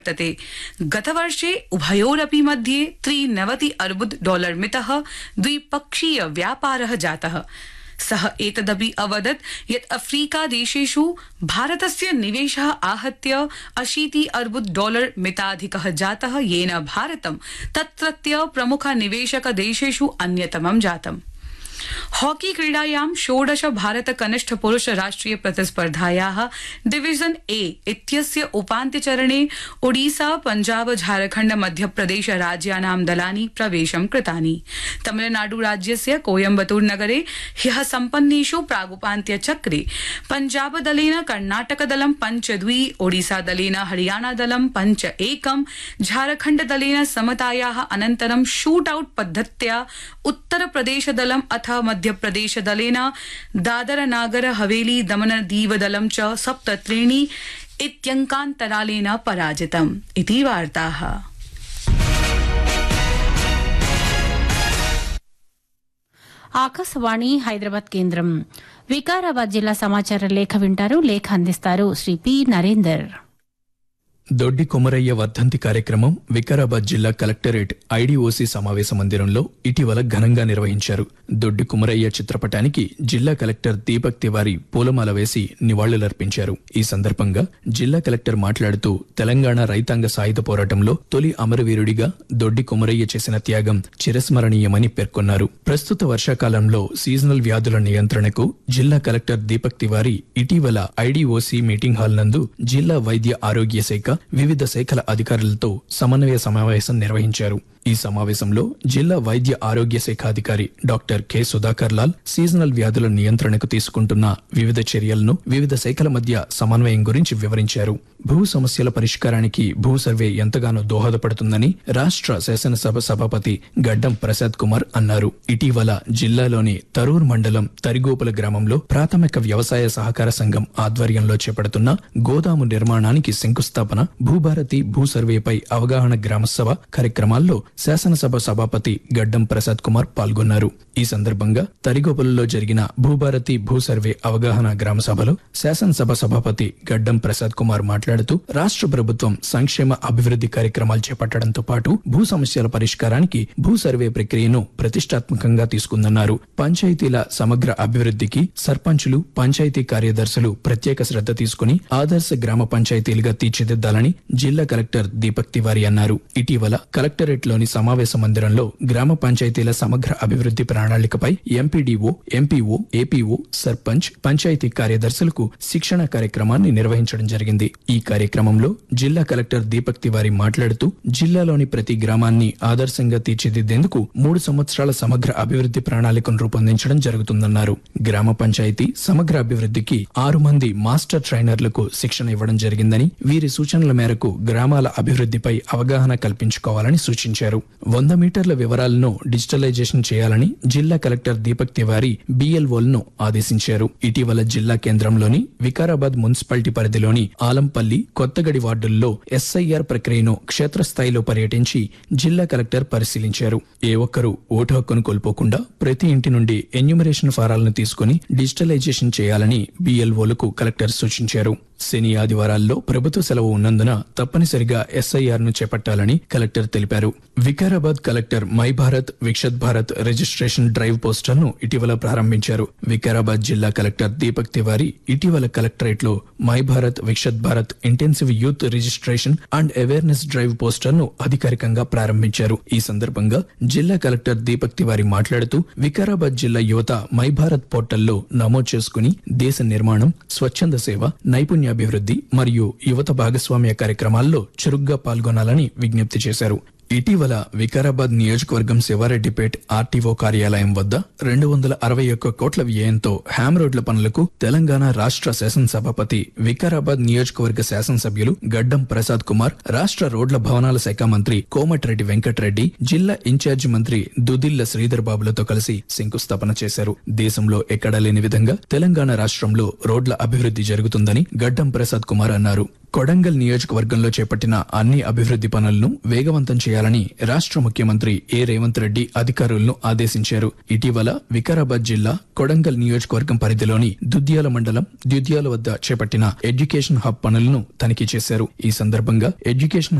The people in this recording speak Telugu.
वर्तते गतवर्षे उभयोरपि मध्ये त्रिनवति अर्बुद डॉलर मितः द्विपक्षीय व्यापारः जातः सः एतदपि अवदत् यत् अफ्रीका देशेषु भारतस्य निवेशः आहत्य अशीति अर्बुद डॉलर मिताधिकः जातः येन भारतं तत्रत्य प्रमुख निवेशक देशेषु अन्यतमं जातम् हॉकी क्रीडायां षोडश भारत कनिष्ठ पुरुष राष्ट्रिय प्रतिस्पर्धायाः डिवीजन ए इत्यस्य उपान्त्यचरणे ओडिसा पञ्जाब झारखण्ड मध्यप्रदेश राज्यानां दलानि प्रवेशं कृतानि तमिलनाडु राज्यस्य कोयम्बतूर नगरे ह्यः सम्पन्नेषु प्रागुपान्त्यचक्रे पञ्जाब दलेन कर्णाटक दलं पञ्च द्वि ओडिसा दलेन हरियाणा दलं पञ्च एकं झारखण्ड दलेन समतायाः अनन्तरं शूट आउट पद्धत्या उत्तरप्रदेश दलम् अथ मध्यप्रदेश दलेन दादर नागर हवेली दमन दीव दलं च सप्त त्रीणि इत्यङ्कान्तरालेन पराजितम् इति वार्ताः ఆకాశవాణి హైదరాబాద్ కేంద్రం వికారాబాద్ జిల్లా సమాచార లేఖ వింటారు లేఖ అందిస్తారు శ్రీ పి నరేందర్ దొడ్డి కొమరయ్య వర్ధంతి కార్యక్రమం వికారాబాద్ జిల్లా కలెక్టరేట్ ఐడీఓసీ సమావేశ మందిరంలో ఇటీవల ఘనంగా నిర్వహించారు దొడ్డి కుమరయ్య చిత్రపటానికి జిల్లా కలెక్టర్ దీపక్ తివారీ పూలమాల వేసి నివాళులర్పించారు ఈ సందర్భంగా జిల్లా కలెక్టర్ మాట్లాడుతూ తెలంగాణ రైతాంగ సాయుధ పోరాటంలో తొలి అమరవీరుడిగా దొడ్డి కుమరయ్య చేసిన త్యాగం చిరస్మరణీయమని పేర్కొన్నారు ప్రస్తుత వర్షాకాలంలో సీజనల్ వ్యాధుల నియంత్రణకు జిల్లా కలెక్టర్ దీపక్ తివారీ ఇటీవల ఐడీఓసీ మీటింగ్ హాల్ నందు జిల్లా వైద్య ఆరోగ్య శాఖ వివిధ శాఖల అధికారులతో సమన్వయ సమావేశం నిర్వహించారు ఈ సమావేశంలో జిల్లా వైద్య ఆరోగ్య శాఖ అధికారి doctor K Sudhakar Lal seasonal వ్యాధుల నియంత్రణకు తీసుకుంటున్న వివిధ చర్యలను వివిధ శాఖల మధ్య సమన్వయం గురించి వివరించారు భూ సమస్యల పరిష్కారానికి భూ సర్వే ఎంతగానో దోహదపడుతుందని రాష్ట్ర శాసనసభ సభాపతి గడ్డం ప్రసాద్ కుమార్ అన్నారు ఇటీవల జిల్లాలోని తరూర్ మండలం తరిగోపుల గ్రామంలో ప్రాథమిక వ్యవసాయ సహకార సంఘం ఆధ్వర్యంలో చేపడుతున్న గోదాము నిర్మాణానికి శంకుస్థాపన భూభారతి భూ సర్వేపై అవగాహన గ్రామసభ కార్యక్రమాల్లో శాసనసభ సభాపతి గడ్డం ప్రసాద్ కుమార్ పాల్గొన్నారు ఈ సందర్భంగా తరిగోపులలో జరిగిన భూభారతి భూ సర్వే అవగాహన గ్రామ సభలో శాసనసభ సభాపతి గడ్డం ప్రసాద్ కుమార్ మాట్లాడుతూ రాష్ట్ర ప్రభుత్వం సంక్షేమ అభివృద్ధి కార్యక్రమాలు చేపట్టడంతో పాటు భూ సమస్యల పరిష్కారానికి భూ సర్వే ప్రక్రియను ప్రతిష్టాత్మకంగా తీసుకుందన్నారు పంచాయతీల సమగ్ర అభివృద్ధికి సర్పంచులు పంచాయతీ కార్యదర్శులు ప్రత్యేక శ్రద్ధ తీసుకుని ఆదర్శ గ్రామ పంచాయతీలుగా తీర్చిదిద్దాలని జిల్లా కలెక్టర్ దీపక్ తివారీ అన్నారు ఇటీవల కలెక్టరేట్ లోని సమావేశ మందిరంలో గ్రామ పంచాయతీల సమగ్ర అభివృద్ధి ప్రణాళికపై MPDO MPO APO sarpanch panchayat కార్యదర్శులకు శిక్షణ కార్యక్రమాన్ని నిర్వహించడం జరిగింది ఈ కార్యక్రమంలో జిల్లా కలెక్టర్ దీపక్ తివారీ మాట్లాడుతూ జిల్లాలోని ప్రతి గ్రామాన్ని ఆదర్శంగా తీర్చిదిద్దేందుకు మూడు సంవత్సరాల సమగ్ర అభివృద్ధి ప్రణాళికను రూపొందించడం జరుగుతుందన్నారు గ్రామ పంచాయతీ సమగ్ర అభివృద్ధికి ఆరు మంది మాస్టర్ ట్రైనర్లకు శిక్షణ ఇవ్వడం జరిగిందని వీరి సూచనల మేరకు గ్రామాల అభివృద్ధిపై అవగాహన కల్పించుకోవాలని సూచించారు వంద మీటర్ల వివరాలను డిజిటలైజేషన్ చేయాలని జిల్లా కలెక్టర్ దీపక్ తివారీ బిఎల్ఓలను ఆదేశించారు ఇటీవల జిల్లా కేంద్రంలోని వికారాబాద్ మున్సిపాలిటీ పరిధిలోని ఆలంపల్లి కొత్తగడి వార్డుల్లో ఎస్ఐఆర్ ప్రక్రియను క్షేత్రస్థాయిలో పర్యటించి జిల్లా కలెక్టర్ పరిశీలించారు ఏ ఒక్కరూ ఓటు హక్కును కోల్పోకుండా ప్రతి ఇంటి నుండి ఎన్యూమరేషన్ ఫారాలను తీసుకుని డిజిటలైజేషన్ చేయాలని బిఎల్ఓలకు కలెక్టర్ సూచించారు శని ఆదివారాల్లో ప్రభుత్వ సెలవు ఉన్నందున తప్పనిసరిగా ఎస్ఐఆర్ ను చేపట్టాలని కలెక్టర్ తెలిపారు Vikarabad collector my Bharat Viksit Bharat registration drive poster ను ఇటీవల ప్రారంభించారు వికారాబాద్ జిల్లా కలెక్టర్ దీపక్ తివారీ ఇటీవల కలెక్టరేట్ లో my Bharat Viksit Bharat intensive youth registration and awareness drive poster ను అధికారికంగా ప్రారంభించారు ఈ సందర్భంగా జిల్లా కలెక్టర్ దీపక్ తివారీ మాట్లాడుతూ వికారాబాద్ జిల్లా యువత మై భారత్ పోర్టల్లో నమోదు చేసుకుని దేశ నిర్మాణం స్వచ్ఛంద సేవ నైపుణ్యాభివృద్ధి మరియు యువత భాగస్వామ్య కార్యక్రమాల్లో చురుగ్గా పాల్గొనాలని విజ్ఞప్తి చేశారు ఇటీవల వికారాబాద్ నియోజకవర్గం శివారెడ్డిపేట్ ఆర్టీఓ కార్యాలయం వద్ద రెండు వందల అరవై ఒక్క కోట్ల వ్యయంతో హ్యామ్ రోడ్ల పనులకు తెలంగాణ రాష్ట్ర శాసనసభాపతి వికారాబాద్ నియోజకవర్గ శాసనసభ్యులు గడ్డం ప్రసాద్ కుమార్ రాష్ట్ర రోడ్ల భవనాల శాఖ మంత్రి కోమటిరెడ్డి వెంకటరెడ్డి జిల్లా ఇన్ఛార్జి మంత్రి దుదిల్ల శ్రీధర్ బాబులతో కలిసి శంకుస్థాపన చేశారు దేశంలో ఎక్కడా లేని విధంగా తెలంగాణ రాష్ట్రంలో రోడ్ల అభివృద్ధి జరుగుతుందని గడ్డం ప్రసాద్ కుమార్ అన్నారు కొడంగల్ నియోజకవర్గంలో చేపట్టిన అన్ని అభివృద్ధి పనులను వేగవంతం చేయాలని చేయాలని రాష్ట్ర ముఖ్యమంత్రి ఏ రేవంత్ రెడ్డి అధికారులను ఆదేశించారు ఇటీవల వికారాబాద్ జిల్లా కొడంగల్ నియోజకవర్గం పరిధిలోని దుద్యాల మండలం దుద్యాల వద్ద చేపట్టిన ఎడ్యుకేషన్ హబ్ పనులను తనిఖీ చేశారు ఈ సందర్భంగా ఎడ్యుకేషన్